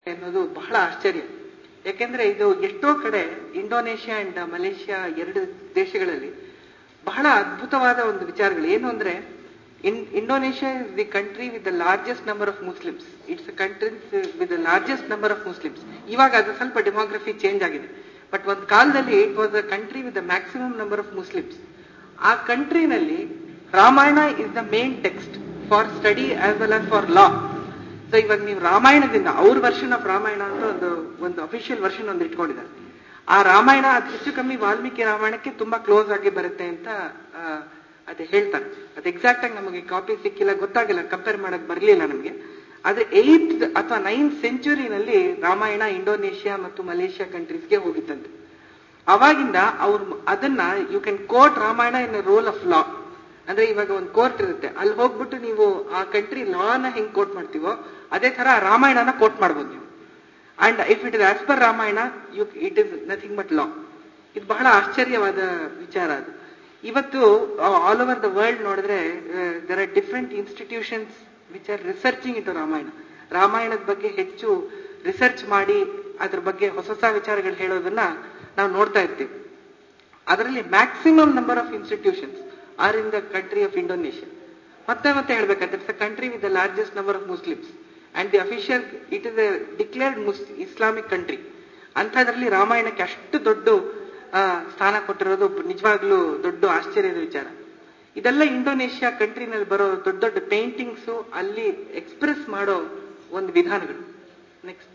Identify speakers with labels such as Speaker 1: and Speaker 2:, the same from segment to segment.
Speaker 1: ಎನ್ನುವುದು ಬಹಳ ಆಶ್ಚರ್ಯ ಯಾಕೆಂದ್ರೆ ಇದು ಎಷ್ಟೋ ಕಡೆ ಇಂಡೋನೇಷ್ಯಾ ಅಂಡ್ ಮಲೇಷ್ಯಾ ಎರಡು ದೇಶಗಳಲ್ಲಿ ಬಹಳ ಅದ್ಭುತವಾದ ಒಂದು ವಿಚಾರಗಳು ಏನು ಅಂದ್ರೆ in Indonesia is the country with the largest number of Muslims it's country with the largest number of Muslims ಇವಾಗ ಅದು ಸ್ವಲ್ಪ ಡೆಮೋಗ್ರಫಿ ಚೇಂಜ್ ಆಗಿದೆ ಬಟ್ ಒಂದು ಕಾಲದಲ್ಲಿ it was a country with the maximum number of Muslims ಆ ಕಂಟ್ರಿನಲ್ಲಿ Ramayana is the main text for study as well as for law so ಇವಾಗ ನೀವು ರಾಮಾಯಣದಿಂದ ಅವ್ರ ವರ್ಷನ್ ಆಫ್ ರಾಮಾಯಣ ಅಂತ ಒಂದು ಒಂದು ಅಫಿಷಿಯಲ್ ವರ್ಷನ್ ಒಂದು ಇಟ್ಕೊಂಡಿದ್ದಾರೆ ಆ ರಾಮಾಯಣ ಅದು ಹೆಚ್ಚು ಕಮ್ಮಿ ವಾಲ್ಮೀಕಿ ರಾಮಾಯಣಕ್ಕೆ ತುಂಬಾ ಕ್ಲೋಸ್ ಆಗಿ ಬರುತ್ತೆ ಅಂತ ಅದೇ ಹೇಳ್ತಾರೆ ಅದು ಎಕ್ಸಾಕ್ಟ್ ಆಗಿ ನಮಗೆ ಕಾಪಿ ಸಿಕ್ಕಿಲ್ಲ ಗೊತ್ತಾಗಿಲ್ಲ ಕಂಪೇರ್ ಮಾಡಕ್ ಬರಲಿಲ್ಲ ನಮಗೆ ಆದ್ರೆ ಏತ್ ಅಥವಾ ನೈನ್ತ್ ಸೆಂಚುರಿನಲ್ಲಿ ರಾಮಾಯಣ ಇಂಡೋನೇಷ್ಯಾ ಮತ್ತು ಮಲೇಷ್ಯಾ ಕಂಟ್ರೀಸ್ಗೆ ಹೋಗಿತ್ತಂತೆ ಅವಾಗಿಂದ ಅವ್ರು ಅದನ್ನ you can court Ramayana in rule of law ಅಂದ್ರೆ ಇವಾಗ ಒಂದು ಕೋರ್ಟ್ ಇರುತ್ತೆ ಅಲ್ಲಿ ಹೋಗ್ಬಿಟ್ಟು ನೀವು ಆ ಕಂಟ್ರಿ ಲಾನ ಹೆಂಗ್ ಕೋರ್ಟ್ ಮಾಡ್ತೀವೋ ಅದೇ ತರ ರಾಮಾಯಣನ ಕೋರ್ಟ್ ಮಾಡ್ಬೋದು ನೀವು and if it is as per Ramayana you it is nothing but law ಇದು ಬಹಳ ಆಶ್ಚರ್ಯವಾದ ವಿಚಾರ ಅದು ಇವತ್ತು ಆಲ್ ಓವರ್ ದ ವರ್ಲ್ಡ್ ನೋಡಿದ್ರೆ there are different institutions which are researching it Ramayana ರಾಮಾಯಣದ ಬಗ್ಗೆ ಹೆಚ್ಚು ರಿಸರ್ಚ್ ಮಾಡಿ ಅದ್ರ ಬಗ್ಗೆ ಹೊಸ ಹೊಸ ವಿಚಾರಗಳು ಹೇಳೋದನ್ನ ನಾವು ನೋಡ್ತಾ ಇರ್ತೀವಿ ಅದರಲ್ಲಿ maximum number of institutions are in the country of Indonesia ಮತ್ತೆ ಮತ್ತೆ ಹೇಳ್ಬೇಕಾದ್ರೆ it's a country with the largest number of Muslims and the official it is a declared Islamic country ಅಂಥದ್ರಲ್ಲಿ ರಾಮಾಯಣಕ್ಕೆ ಅಷ್ಟು ದೊಡ್ಡ ಸ್ಥಾನ ಕೊಟ್ಟಿರೋದು ನಿಜವಾಗ್ಲೂ ದೊಡ್ಡ ಆಶ್ಚರ್ಯದ ವಿಚಾರ ಇದೆಲ್ಲ ಇಂಡೋನೇಷ್ಯಾ ಕಂಟ್ರಿನಲ್ಲಿ ಬರೋ ದೊಡ್ಡ ದೊಡ್ಡ ಪೇಂಟಿಂಗ್ಸ್ ಅಲ್ಲಿ ಎಕ್ಸ್ಪ್ರೆಸ್ ಮಾಡೋ ಒಂದು ವಿಧಾನಗಳು ನೆಕ್ಸ್ಟ್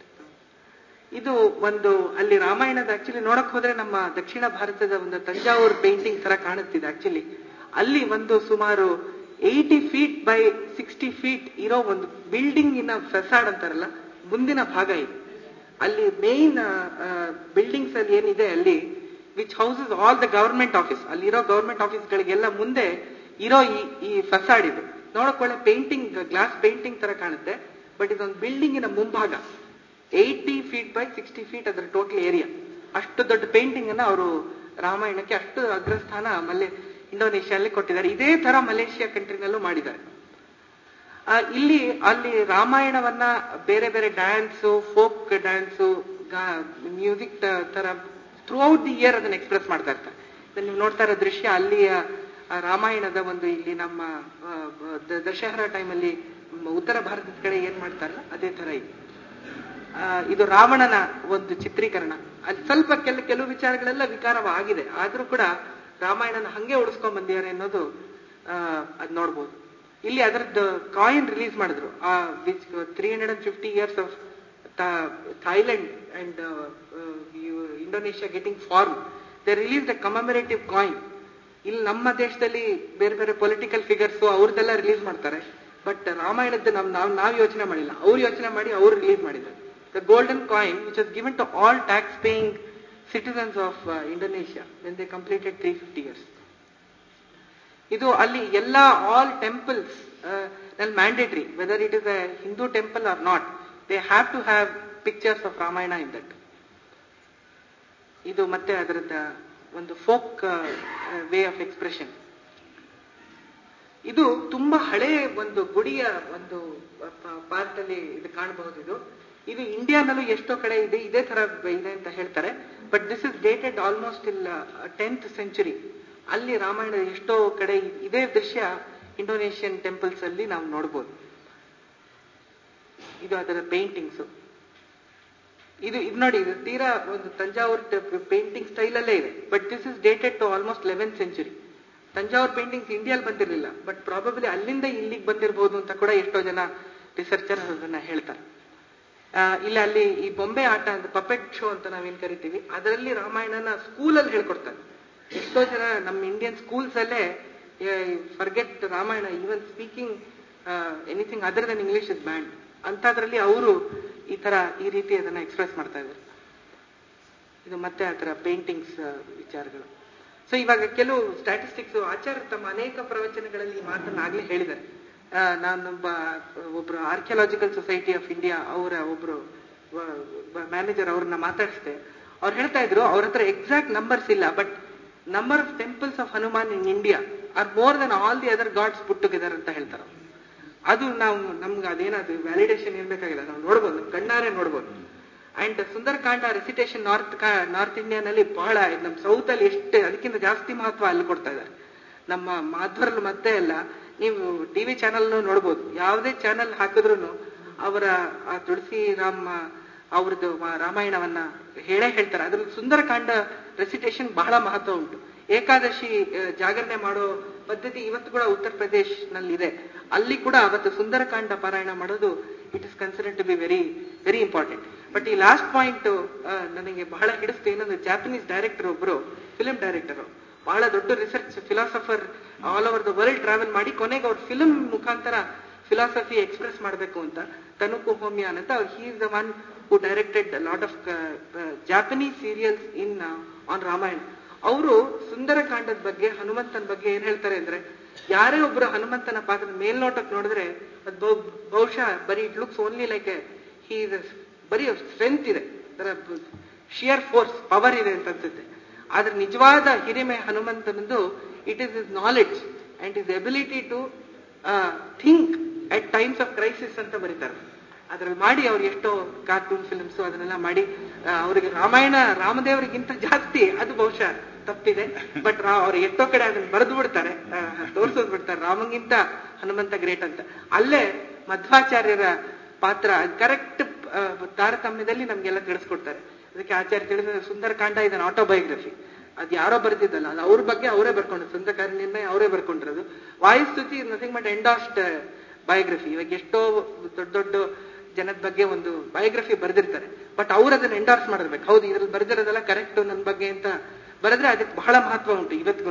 Speaker 1: ಇದು ಒಂದು ಅಲ್ಲಿ ರಾಮಾಯಣದ ಆಕ್ಚುಲಿ ನೋಡಕ್ ಹೋದ್ರೆ ನಮ್ಮ ದಕ್ಷಿಣ ಭಾರತದ ಒಂದು ತಂಜಾವೂರ್ ಪೇಂಟಿಂಗ್ ತರ ಕಾಣುತ್ತಿದೆ ಆಕ್ಚುಲಿ ಅಲ್ಲಿ ಒಂದು ಸುಮಾರು eighty feet by sixty feet ಇರೋ ಒಂದು ಬಿಲ್ಡಿಂಗ್ ಇನ ಫೆಸಾಡ್ ಅಂತಾರಲ್ಲ ಮುಂದಿನ ಭಾಗ ಇದೆ ಅಲ್ಲಿ ಮೇನ್ ಬಿಲ್ಡಿಂಗ್ಸ್ ಅಲ್ಲಿ ಏನಿದೆ ಅಲ್ಲಿ which houses all the government office ಅಲ್ಲಿರೋ ಗವರ್ಮೆಂಟ್ ಆಫೀಸ್ಗಳಿಗೆಲ್ಲ ಮುಂದೆ ಇರೋ ಈ ಈ ಫೆಸಾಡ್ ಇದೆ ನೋಡಕ್ ಒಳ್ಳೆ ಪೇಂಟಿಂಗ್ ಗ್ಲಾಸ್ ಪೇಂಟಿಂಗ್ ತರ ಕಾಣುತ್ತೆ ಬಟ್ ಇದೊಂದು ಬಿಲ್ಡಿಂಗಿನ ಮುಂಭಾಗ eighty feet by sixty feet ಅದರ ಟೋಟಲ್ ಏರಿಯಾ ಅಷ್ಟು ದೊಡ್ಡ ಪೇಂಟಿಂಗ್ ಅನ್ನ ಅವರು ರಾಮಾಯಣಕ್ಕೆ ಅಷ್ಟು ಅಗ್ರಸ್ಥಾನ ಮಲ್ಲೆ ಇಂಡೋನೇಷ್ಯಾದಲ್ಲಿ ಕೊಟ್ಟಿದ್ದಾರೆ ಇದೇ ತರ ಮಲೇಷ್ಯಾ ಕಂಟ್ರಿನಲ್ಲೂ ಮಾಡಿದ್ದಾರೆ ಇಲ್ಲಿ ಅಲ್ಲಿ ರಾಮಾಯಣವನ್ನ ಬೇರೆ ಬೇರೆ ಡ್ಯಾನ್ಸು ಫೋಕ್ ಡ್ಯಾನ್ಸು ಮ್ಯೂಸಿಕ್ ತರ ಥ್ರೂ ಔಟ್ ದಿ ಇಯರ್ ಅದನ್ನ ಎಕ್ಸ್ಪ್ರೆಸ್ ಮಾಡ್ತಾ ಇರ್ತಾರೆ ನೀವು ನೋಡ್ತಾ ಇರೋ ದೃಶ್ಯ ಅಲ್ಲಿಯ ರಾಮಾಯಣದ ಒಂದು ಇಲ್ಲಿ ನಮ್ಮ ದಶಹರಾ ಟೈಮಲ್ಲಿ ಉತ್ತರ ಭಾರತದ ಕಡೆ ಏನ್ ಮಾಡ್ತಾರಲ್ಲ ಅದೇ ತರ ಇದೆ ಇದು ರಾವಣನ ಒಂದು ಚಿತ್ರೀಕರಣ ಅಲ್ಲಿ ಸ್ವಲ್ಪ ಕೆಲ ಕೆಲವು ವಿಚಾರಗಳೆಲ್ಲ ವಿಕಾರವಾಗಿದೆ ಆದ್ರೂ ಕೂಡ ರಾಮಾಯಣನ ಹಂಗೆ ಉಳಿಸ್ಕೊಂಡ್ ಬಂದಿದ್ದಾರೆ ಅನ್ನೋದು ಅದ್ ನೋಡ್ಬೋದು ಇಲ್ಲಿ ಅದರದ್ದು ಕಾಯಿನ್ ರಿಲೀಸ್ ಮಾಡಿದ್ರು ಆ which three hundred and fifty years of Thailand and Indonesia getting form they release the commemorative coin ಇಲ್ಲಿ ನಮ್ಮ ದೇಶದಲ್ಲಿ ಬೇರೆ ಬೇರೆ ಪೊಲಿಟಿಕಲ್ ಫಿಗರ್ಸ್ ಅವ್ರದ್ದೆಲ್ಲ ರಿಲೀಸ್ ಮಾಡ್ತಾರೆ ಬಟ್ ರಾಮಾಯಣದ್ದು ನಮ್ ನಾವು ನಾವು ಯೋಚನೆ ಮಾಡಿಲ್ಲ ಅವ್ರು ಯೋಚನೆ ಮಾಡಿ ಅವ್ರು ರಿಲೀಸ್ ಮಾಡಿದ್ದಾರೆ the golden coin which was given to all tax paying citizens of Indonesia when they completed three fifty years ಇದು ಅಲ್ಲಿ ಎಲ್ಲ ಆಲ್ ಟೆಂಪಲ್ಸ್ ನಲ್ಲಿ mandatory whether it is a Hindu temple or not they have to have pictures of Ramayana in that ಇದು ಮತ್ತೆ ಅದರದ ಒಂದು folk way of expression ಇದು ತುಂಬಾ ಹಳೆ ಒಂದು ಗುಡಿಯ ಒಂದು ಪಾರ್ಟ್ ಅಲ್ಲಿ ಇದು ಕಾಣಬಹುದು ಇದು ಇದು ಇಂಡಿಯಾನಲ್ಲೂ ಎಷ್ಟೋ ಕಡೆ ಇದೆ ಇದೇ ತರ ಇದೆ ಅಂತ ಹೇಳ್ತಾರೆ but this is dated almost eleventh century ಅಲ್ಲಿ ರಾಮಾಯಣ ಎಷ್ಟೋ ಕಡೆ ಇದೇ ದೃಶ್ಯ ಇಂಡೋನೇಷಿಯನ್ ಟೆಂಪಲ್ಸ್ ಅಲ್ಲಿ ನಾವು ನೋಡ್ಬೋದು ಇದು ಅದರ ಪೇಂಟಿಂಗ್ಸ್ ಇದು ಇದು ನೋಡಿ ಇದು ತೀರಾ ಒಂದು ತಂಜಾವೂರ್ ಪೇಂಟಿಂಗ್ ಸ್ಟೈಲ್ ಅಲ್ಲೇ ಇದೆ but this is dated to almost eleventh century Thanjavur paintings ಇಂಡಿಯಾಲ್ ಬಂದಿರಲಿಲ್ಲ ಬಟ್ ಪ್ರಾಬಬ್ಲಿ ಅಲ್ಲಿಂದ ಇಲ್ಲಿಗೆ ಬಂದಿರಬಹುದು ಅಂತ ಕೂಡ ಎಷ್ಟೋ ಜನ ರಿಸರ್ಚರ್ ಅದನ್ನ ಹೇಳ್ತಾರೆ ಇಲ್ಲ ಅಲ್ಲಿ ಈ ಬೊಂಬೆ ಆಟ ಅಂತ ಪಪೆಟ್ ಶೋ ಅಂತ ನಾವೇನ್ ಕರಿತೀವಿ ಅದರಲ್ಲಿ ರಾಮಾಯಣನ ಸ್ಕೂಲಲ್ಲಿ ಹೇಳ್ಕೊಡ್ತಾರೆ ಎಷ್ಟೋ ಜನ ನಮ್ಮ ಇಂಡಿಯನ್ ಸ್ಕೂಲ್ಸ್ ಅಲ್ಲೇ forget Ramayana even speaking anything other than English is banned ಅಂತದ್ರಲ್ಲಿ ಅವರು ಈ ತರ ಈ ರೀತಿ ಅದನ್ನ ಎಕ್ಸ್ಪ್ರೆಸ್ ಮಾಡ್ತಾ ಇದ್ದಾರೆ ಇದು ಮತ್ತೆ ಆ ತರ ಪೇಂಟಿಂಗ್ಸ್ ವಿಚಾರಗಳು ಸೊ ಇವಾಗ ಕೆಲವು ಸ್ಟ್ಯಾಟಿಸ್ಟಿಕ್ಸ್ ಆಚಾರ್ಯ ತಮ್ಮ ಅನೇಕ ಪ್ರವಚನಗಳಲ್ಲಿ ಈ ಮಾತನ್ನ ಆಗ್ಲೇ ಹೇಳಿದ್ದಾರೆ ನಾನೊಬ್ಬ ಒಬ್ರು ಆರ್ಕಿಯಾಲಜಿಕಲ್ ಸೊಸೈಟಿ ಆಫ್ ಇಂಡಿಯಾ ಅವರ ಒಬ್ರು ಮ್ಯಾನೇಜರ್ ಅವ್ರನ್ನ ಮಾತಾಡಿಸಿದೆ ಅವ್ರು ಹೇಳ್ತಾ ಇದ್ರು ಅವ್ರ ಹತ್ರ ಎಕ್ಸಾಕ್ಟ್ ನಂಬರ್ಸ್ ಇಲ್ಲ but number of temples of Hanuman in India are more than all the other gods put together ಅಂತ ಹೇಳ್ತಾರೆ ಅದು ನಾವು ನಮ್ಗೆ ಅದೇನದು ವ್ಯಾಲಿಡೇಷನ್ ಇರ್ಬೇಕಾಗಿಲ್ಲ ನಾವು ನೋಡ್ಬೋದು ನಮ್ಮ ಕಣ್ಣಾರೆ ನೋಡ್ಬೋದು and Sundarakanda recitation north north ಇಂಡಿಯಾನಲ್ಲಿ ಬಹಳ ನಮ್ಮ ಸೌತ್ ಅಲ್ಲಿ ಎಷ್ಟು ಅದಕ್ಕಿಂತ ಜಾಸ್ತಿ ಮಹತ್ವ ಅಲ್ಲಿ ಕೊಡ್ತಾ ಇದ್ದಾರೆ ನಮ್ಮ ಮಾಧ್ವರಲ್ಲಿ ಮತ್ತೆ ಅಲ್ಲ ನೀವು ಟಿವಿ ಚಾನೆಲ್ ನೋಡ್ಬೋದು ಯಾವುದೇ ಚಾನೆಲ್ ಹಾಕಿದ್ರು ಅವರ ಆ ತುಳಸಿ ರಾಮ ಅವ್ರದ್ದು ಮ- ರಾಮಾಯಣವನ್ನ ಹೇಳೇ ಹೇಳ್ತಾರೆ ಅದ್ರಲ್ಲಿ ಸುಂದರಕಾಂಡ ರೆಸಿಟೇಷನ್ ಬಹಳ ಮಹತ್ವ ಉಂಟು ಏಕಾದಶಿ ಆ, ಜಾಗರಣೆ ಮಾಡೋ ಪದ್ಧತಿ ಇವತ್ತು ಕೂಡ ಉತ್ತರ ಪ್ರದೇಶ್ ನಲ್ಲಿ ಇದೆ ಅಲ್ಲಿ ಕೂಡ ಅವತ್ತು ಸುಂದರಕಾಂಡ ಪಾರಾಯಣ ಮಾಡೋದು it is consider to be very very important but ಈ ಲಾಸ್ಟ್ ಪಾಯಿಂಟ್ ನನಗೆ ಬಹಳ ಹಿಡಿಸ್ತು ಏನಂದ್ರೆ ಜಾಪನೀಸ್ ಡೈರೆಕ್ಟರ್ ಒಬ್ರು ಫಿಲ್ಮ್ ಡೈರೆಕ್ಟರ್ ಬಹಳ ದೊಡ್ಡ research philosopher all over the world travel ಮಾಡಿ ಕೊನೆಗೆ ಅವ್ರ ಫಿಲ್ಮ್ ಮುಖಾಂತರ ಫಿಲಾಸಫಿ ಎಕ್ಸ್ಪ್ರೆಸ್ ಮಾಡಬೇಕು ಅಂತ ತನುಕು ಹೋಮಿಯಾನ್ ಅಂತ ಅವ್ರು he is the one who directed lot of Japanese serials in on Ramayana ಅವರು ಸುಂದರಕಾಂಡದ ಬಗ್ಗೆ ಹನುಮಂತನ ಬಗ್ಗೆ ಏನ್ ಹೇಳ್ತಾರೆ ಅಂದ್ರೆ ಯಾರೇ ಒಬ್ರು ಹನುಮಂತನ ಪಾತ್ರದ ಮೇಲ್ನೋಟಕ್ಕೆ ನೋಡಿದ್ರೆ ಅದು ಬಹು- ಬಹುಶಃ ಬರೀ it looks only like he ಬರೀ ಸ್ಟ್ರೆಂತ್ ಇದೆ ಶಿಯರ್ ಫೋರ್ಸ್ ಪವರ್ ಇದೆ ಅಂತ ಅನ್ಸುತ್ತೆ ಆದ್ರೆ ನಿಜವಾದ ಹಿರಿಮೆ ಹನುಮಂತನದು it is is knowledge and is ability to think at times of crisis ಅಂತ ಬರೀತಾರೆ ಅದ್ರಲ್ಲಿ ಮಾಡಿ ಅವ್ರು ಎಷ್ಟೋ ಕಾರ್ಟೂನ್ ಫಿಲ್ಮ್ಸ್ ಅದನ್ನೆಲ್ಲ ಮಾಡಿ ಆ, ಅವ್ರಿಗೆ ರಾಮಾಯಣ ರಾಮದೇವರಿಗಿಂತ ಜಾಸ್ತಿ ಅದು ಬಹುಶಃ ತಪ್ಪಿದೆ ಬಟ್ ಅವ್ರು ಎಷ್ಟೋ ಕಡೆ ಅದನ್ನ ಬರೆದು ಬಿಡ್ತಾರೆ ತೋರಿಸೋದು ಬಿಡ್ತಾರೆ ರಾಮಂಗಿಂತ ಹನುಮಂತ ಗ್ರೇಟ್ ಅಂತ ಅಲ್ಲೇ ಮಧ್ವಾಚಾರ್ಯರ ಪಾತ್ರ ಕರೆಕ್ಟ್ ತಾರತಮ್ಯದಲ್ಲಿ ನಮ್ಗೆಲ್ಲ ತಿಳಿಸ್ಕೊಡ್ತಾರೆ ಅದಕ್ಕೆ ಆಚಾರ್ಯ ತಿಳಿದ ಸುಂದರಕಾಂಡ ಇದನ್ನ ಆಟೋಬಯೋಗ್ರಫಿ ಅದು ಯಾರೋ ಬರ್ದಿದ್ದಲ್ಲ ಅದು ಅವ್ರ ಬಗ್ಗೆ ಅವರೇ ಬರ್ಕೊಂಡು ಸುಂದರಕಾಂಡ ನಿರ್ಣಯ ಅವರೇ ಬರ್ಕೊಂಡಿರೋದು ವಾಯುಸ್ತುತಿ ನಥಿಂಗ್ ಬಟ್ ಎಂಡಾಸ್ಟ್ ಬಯೋಗ್ರಫಿ ಇವಾಗ ಎಷ್ಟೋ ದೊಡ್ಡ ದೊಡ್ಡ ಜನದ ಬಗ್ಗೆ ಒಂದು ಬಯೋಗ್ರಫಿ ಬರೆದಿರ್ತಾರೆ ಬಟ್ ಅವ್ರು ಅದನ್ನ ಎಂಡಾರ್ಸ್ ಮಾಡಿರ್ಬೇಕು ಹೌದು ಇದ್ರಲ್ಲಿ ಬರೆದಿರೋದೆಲ್ಲ ಕರೆಕ್ಟ್ ನನ್ನ ಬಗ್ಗೆ ಅಂತ ಬರೆದ್ರೆ ಅದಕ್ಕೆ ಬಹಳ ಮಹತ್ವ ಉಂಟು ಇವತ್ತಿಗೂ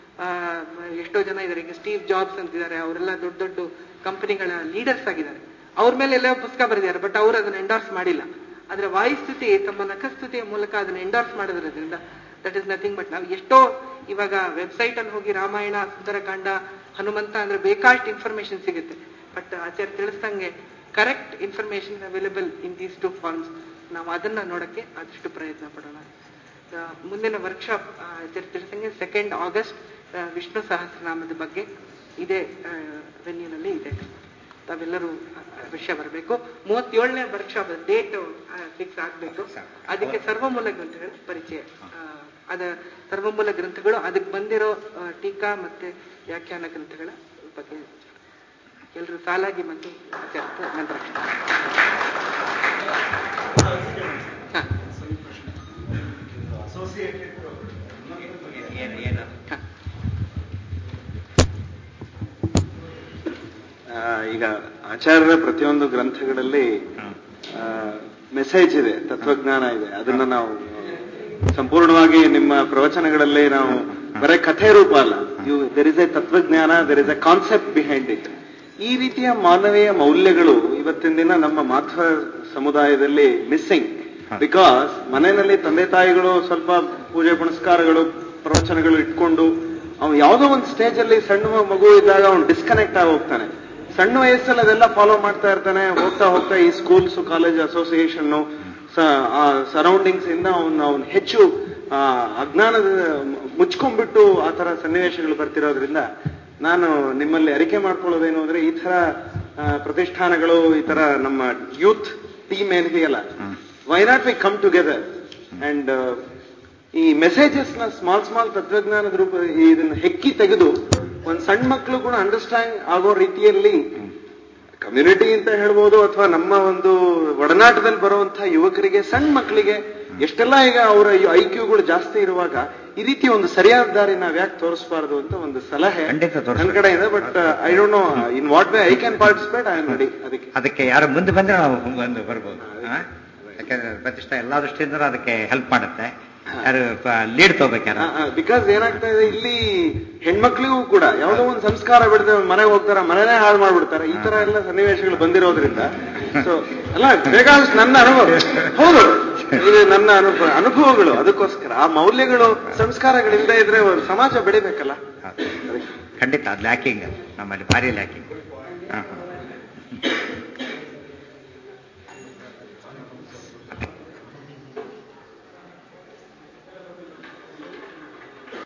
Speaker 1: ಎಷ್ಟೋ ಜನ ಇದಾರೆ ಈಗ ಸ್ಟೀವ್ ಜಾಬ್ಸ್ ಅಂತಿದ್ದಾರೆ ಅವರೆಲ್ಲ ದೊಡ್ಡ ದೊಡ್ಡ ಕಂಪನಿಗಳ ಲೀಡರ್ಸ್ ಆಗಿದ್ದಾರೆ ಅವ್ರ ಮೇಲೆ ಎಲ್ಲ ಪುಸ್ತಕ ಬರೆದಿದ್ದಾರೆ ಬಟ್ ಅವ್ರು ಅದನ್ನ ಎಂಡಾರ್ಸ್ ಮಾಡಿಲ್ಲ ಆದ್ರೆ ವಾಯುಸ್ತುತಿ ತಮ್ಮ ನಖಸ್ತುತಿಯ ಮೂಲಕ ಅದನ್ನ ಎಂಡಾರ್ಸ್ ಮಾಡಿದ್ರಿಂದ ದಟ್ ಇಸ್ ನಥಿಂಗ್ ಬಟ್ ನಾವು ಎಷ್ಟೋ ಇವಾಗ ವೆಬ್ಸೈಟ್ ಅಲ್ಲಿ ಹೋಗಿ ರಾಮಾಯಣ ಸುಂದರಕಾಂಡ ಹನುಮಂತ ಅಂದ್ರೆ ಬೇಕಾಷ್ಟು ಇನ್ಫಾರ್ಮೇಶನ್ ಸಿಗುತ್ತೆ ಬಟ್ ಆಚಾರ್ಯ ತಿಳಿಸ್ದಂಗೆ correct information available in these two forms ನಾವು ಅದನ್ನ ನೋಡಕ್ಕೆ ಆದಷ್ಟು ಪ್ರಯತ್ನ ಪಡೋಣ ಆ, ಮುಂದಿನ ವರ್ಕ್ಶಾಪ್ ಆಚಾರ್ಯ ತಿಳಿಸಂಗೆ ಸೆಕೆಂಡ್ ಆಗಸ್ಟ್ ವಿಷ್ಣು ಸಹಸ್ರನಾಮದ ಬಗ್ಗೆ ಇದೇ ವೆನ್ಯೂನಲ್ಲಿ ಇದೆ ತಾವೆಲ್ಲರೂ ಆ, ವಿಷಯ ಬರಬೇಕು ಮೂವತ್ತೇಳನೇ ವರ್ಕ್ಶಾಪ್ ಡೇಟ್ ಫಿಕ್ಸ್ ಆಗ್ಬೇಕು ಅದಕ್ಕೆ ಸರ್ವಮೂಲ ಗ್ರಂಥಗಳ ಪರಿಚಯ ಆ, ಅದ ಸರ್ವಮೂಲ ಗ್ರಂಥಗಳು ಅದಕ್ಕೆ ಬಂದಿರೋ ಆ, ಟೀಕಾ ಮತ್ತೆ ವ್ಯಾಖ್ಯಾನ ಗ್ರಂಥಗಳ ಬಗ್ಗೆ ಎಲ್ಲರೂ ಸಾಲಾಗಿ ಮತ್ತು ಆಚರಿಸ್ತಾ ನಂತರ ಹಾ,
Speaker 2: ಏನು ಏನು
Speaker 1: ಹಾ.
Speaker 3: ಆ, ಈಗ ಆಚಾರ್ಯರ ಪ್ರತಿಯೊಂದು ಗ್ರಂಥಗಳಲ್ಲಿ ಮೆಸೇಜ್ ಇದೆ ತತ್ವಜ್ಞಾನ ಇದೆ ಅದನ್ನ ನಾವು ಸಂಪೂರ್ಣವಾಗಿ ನಿಮ್ಮ ಪ್ರವಚನಗಳಲ್ಲಿ ನಾವು ಬರೀ ಕಥೆ ರೂಪ ಅಲ್ಲ ಯು ದೆರ್ ಇಸ್ ಎ ತತ್ವಜ್ಞಾನ there is a concept behind it ಈ ರೀತಿಯ ಮಾನವೀಯ ಮೌಲ್ಯಗಳು ಇವತ್ತಿನ ದಿನ ನಮ್ಮ ಮಾಧ್ವ ಸಮುದಾಯದಲ್ಲಿ ಮಿಸ್ಸಿಂಗ್ ಬಿಕಾಸ್ ಮನೆಯಲ್ಲಿ ತಂದೆ ತಾಯಿಗಳು ಸ್ವಲ್ಪ ಪೂಜೆ ಪುನಸ್ಕಾರಗಳು ಪ್ರವಚನಗಳು ಇಟ್ಕೊಂಡು ಅವ್ನು ಯಾವುದೋ ಒಂದು ಸ್ಟೇಜ್ ಅಲ್ಲಿ ಸಣ್ಣ ಮಗು ಇದ್ದಾಗ ಅವ್ನು ಡಿಸ್ಕನೆಕ್ಟ್ ಆಗಿ ಹೋಗ್ತಾನೆ ಸಣ್ಣ ವಯಸ್ಸಲ್ಲಿ ಅದೆಲ್ಲ ಫಾಲೋ ಮಾಡ್ತಾ ಇರ್ತಾನೆ ಹೋಗ್ತಾ ಹೋಗ್ತಾ ಈ ಸ್ಕೂಲ್ಸ್ ಕಾಲೇಜ್ ಅಸೋಸಿಯೇಷನ್ ಸರೌಂಡಿಂಗ್ಸ್ ಇಂದ ಅವನು ಅವನು ಹೆಚ್ಚು ಆ, ಅಜ್ಞಾನದ ಮುಚ್ಕೊಂಡ್ಬಿಟ್ಟು ಆ ತರ ಸನ್ನಿವೇಶಗಳು ಬರ್ತಿರೋದ್ರಿಂದ ನಾನು ನಿಮ್ಮಲ್ಲಿ ಅರಿಕೆ ಮಾಡ್ಕೊಳ್ಳೋದೇನು ಅಂದ್ರೆ ಈ ತರ ಆ, ಪ್ರತಿಷ್ಠಾನಗಳು ಈ ತರ ನಮ್ಮ ಯೂತ್ ಟೀಮ್ ಏನಿದೆಯಲ್ಲ why not we come together and ಈ ಮೆಸೇಜಸ್ ನ ಸ್ಮಾಲ್ ಸ್ಮಾಲ್ ತತ್ವಜ್ಞಾನದ ರೂಪ ಇದನ್ನ ಹೆಕ್ಕಿ ತೆಗೆದು ಒಂದ್ ಸಣ್ಣ ಮಕ್ಕಳು ಕೂಡ ಅಂಡರ್ಸ್ಟ್ಯಾಂಡ್ ಆಗೋ ರೀತಿಯಲ್ಲಿ ಕಮ್ಯುನಿಟಿ ಅಂತ ಹೇಳ್ಬೋದು ಅಥವಾ ನಮ್ಮ ಒಂದು ಒಡನಾಟದಲ್ಲಿ ಬರುವಂತಹ ಯುವಕರಿಗೆ ಸಣ್ಣ ಮಕ್ಕಳಿಗೆ ಎಷ್ಟೆಲ್ಲ ಈಗ ಅವರ ಐಕ್ಯೂಗಳು ಜಾಸ್ತಿ ಇರುವಾಗ ಈ ರೀತಿ ಒಂದು ಸರಿಯಾದ ದಾರಿ ನಾವ್ ಯಾಕೆ ತೋರಿಸಬಾರದು ಅಂತ ಒಂದು ಸಲಹೆ
Speaker 2: ಖಂಡಿತ ತೋರಿಸ್ಬೇಕು.
Speaker 3: ನನ್ನ ಕಡೆಯಿಂದ but I don't know in what way I can participate I am ready ಅದಕ್ಕೆ
Speaker 2: ಅದಕ್ಕೆ ಯಾರು ಮುಂದೆ ಬಂದ್ರೆ ನಾವು ಬಂದು ಬರ್ಬೋದು ಆ? ಯಾಕಂದ್ರೆ ಪ್ರತಿಷ್ಠಾ ಎಲ್ಲಾ ದೃಷ್ಟಿಯಿಂದ ಅದಕ್ಕೆ ಹೆಲ್ಪ್ ಮಾಡುತ್ತೆ ಯಾರು ಲೀಡ್ ತಗೋಬೇಕು ಯಾರು
Speaker 3: ಬಿಕಾಸ್ ಏನಾಗ್ತಾ ಇದೆ ಇಲ್ಲಿ ಹೆಣ್ಮಕ್ಳಿಗೂ ಕೂಡ ಯಾವುದೋ ಒಂದು ಸಂಸ್ಕಾರ ಬಿಡದೆ ಮನೆಗೆ ಹೋಗ್ತಾರ ಮನೆನೇ ಹಾಳು ಮಾಡ್ಬಿಡ್ತಾರೆ ಈ ತರ ಎಲ್ಲ ಸನ್ನಿವೇಶಗಳು ಬಂದಿರೋದ್ರಿಂದ ಸೊ ಅಲ್ಲ ಬೇಕಾದಷ್ಟು ನನ್ನ ಅನುಭವ ಹೌದು ಇದು ನನ್ನ ಅನುಭವ ಅನುಭವಗಳು ಅದಕ್ಕೋಸ್ಕರ ಆ ಮೌಲ್ಯಗಳು ಸಂಸ್ಕಾರಗಳಿಂದ ಇದ್ರೆ ಒಂದು ಸಮಾಜ ಬೆಳಿಬೇಕಲ್ಲ
Speaker 2: ಖಂಡಿತ ಅದು ಲ್ಯಾಕಿಂಗ್ ನಮ್ಮಲ್ಲಿ ಭಾರಿ ಲ್ಯಾಕಿಂಗ್